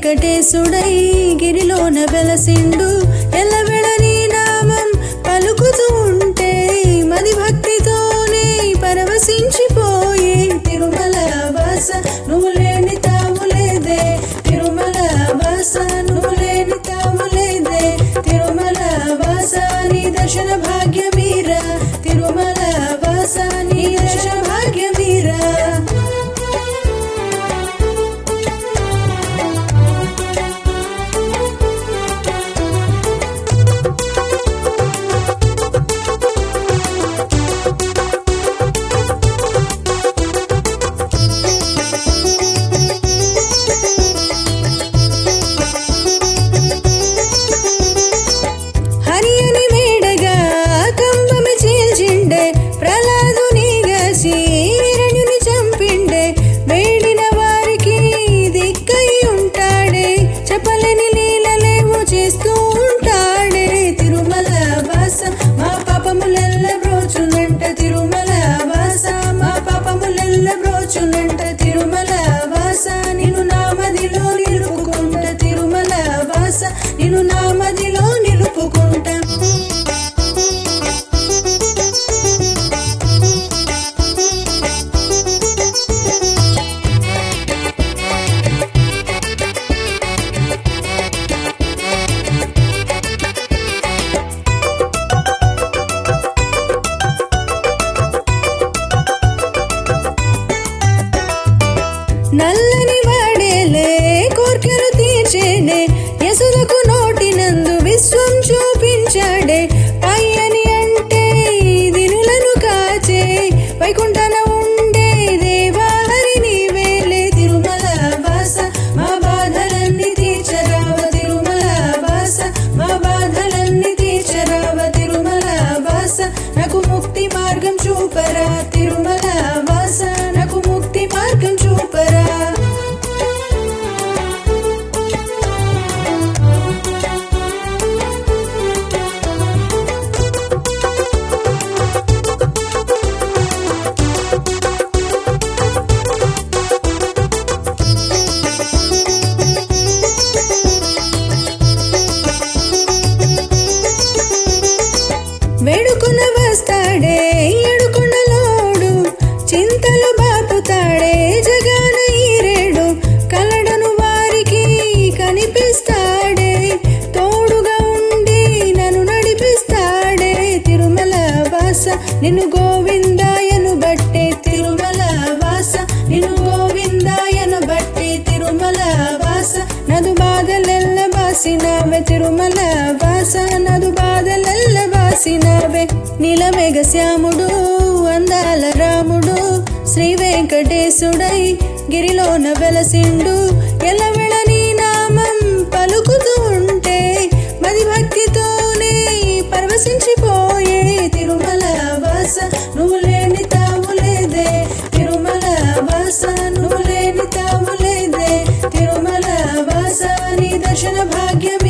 వెంకటేశుడై గిరిలోన వెలసిండు ఎల్లవెళ నీ నామం పలుకుతూ ఉంటే మది భక్తితోనే పరవశించిపోయే తిరుమల వాస నువ్వు లేని తాములేదే తిరుమల వాస నువ్వు లేని తాములేదే తిరుమల వాస నీ దర్శన భాగ్యమీరా తిరుమల వాస నీ దర్శన భాగ్యమీరా హరి అని వేడగా కంబమి చీల్చిండే ప్రహ్లాదునిగా శీరణ్యుని చంపిండే వేడిన వారికి దిక్కై ఉంటాడే చెప్పలేని లీలలేమో చేస్తూ ఉంటాడే తిరుమల వాస మా పాపములెల్ల బ్రోచునంట తిరుమల వాస మా పాపములెల్ల బ్రోచునంట తిరుమల వాస నిన్ను నామదిలో నిలుపుకుంట తిరుమల వాస నిన్ను నామదిలో నిలుపుకుంటా నల్లని వాడేలే కోర్కెలు తీర్చేనే యసులకు నోటినందు విశ్వం చూపించాడే పయ్యని అంటే దినులను కాచే వైకుంఠన ఉండే దేవా హరి నీవేలే తిరుమల వాస మా బాధలన్నీ తీర్చరావ తిరుమల వాస మా బాధలన్నీ తీర్చరావ తిరుమల వాస నాకు ముక్తి మార్గం చూపరా తిరుమల వాస నాకు ముక్తి మార్గం చూపరా వేడుకున్న వస్తాడే ఎడుకున్నలోడు చింతలు బాపుతాడే జగాన ఈరేడు కలడను వారికి కనిపిస్తాడే తోడుగా ఉండి నన్ను నడిపిస్తాడే తిరుమల వాస నిన్ను గోవిందాయను బట్టే తిరుమల వాస నిన్ను గోవిందాయను బట్టే తిరుమల వాస నదు బాధలెల్ల బాసినవే తిరుమల వాస నదు బాధలెల్ల బాసినవే నీలమేఘ శ్యాముడు అందాల రాముడు శ్రీ వెంకటేశుడై గిరిలోన వెలసిండు ఎల్లవెళ నీ నామం పలుకుతూ ఉంటే మది భక్తితోనే పరవశించిపోయే తిరుమల వాస నువ్వు లేని తాములేదే తిరుమల వాస నువ్వు లేని తాములేదే తిరుమల వాస నీ దర్శన భాగ్యం